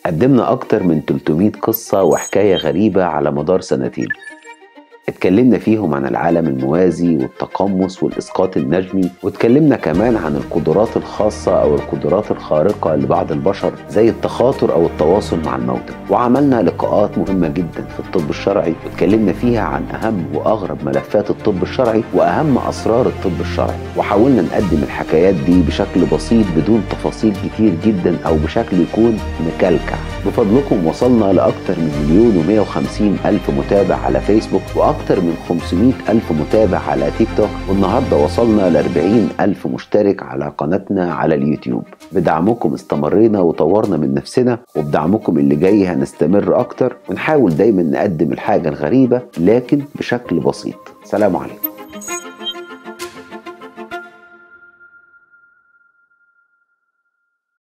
قدمنا أكتر من 300 قصة وحكاية غريبة على مدار سنتين اتكلمنا فيهم عن العالم الموازي والتقمص والإسقاط النجمي واتكلمنا كمان عن القدرات الخاصة أو القدرات الخارقة لبعض البشر زي التخاطر أو التواصل مع الموتى وعملنا لقاءات مهمة جدا في الطب الشرعي واتكلمنا فيها عن أهم وأغرب ملفات الطب الشرعي وأهم أسرار الطب الشرعي وحاولنا نقدم الحكايات دي بشكل بسيط بدون تفاصيل كتير جدا أو بشكل يكون مكلكع بفضلكم وصلنا لأكثر من مليون ومية وخمسين ألف متابع على فيسبوك وأكثر من 500 ألف متابع على تيك توك والنهاردة وصلنا ل 40 ألف مشترك على قناتنا على اليوتيوب بدعمكم استمرينا وطورنا من نفسنا وبدعمكم اللي جاي هنستمر أكتر ونحاول دايما نقدم الحاجة الغريبة لكن بشكل بسيط سلام عليكم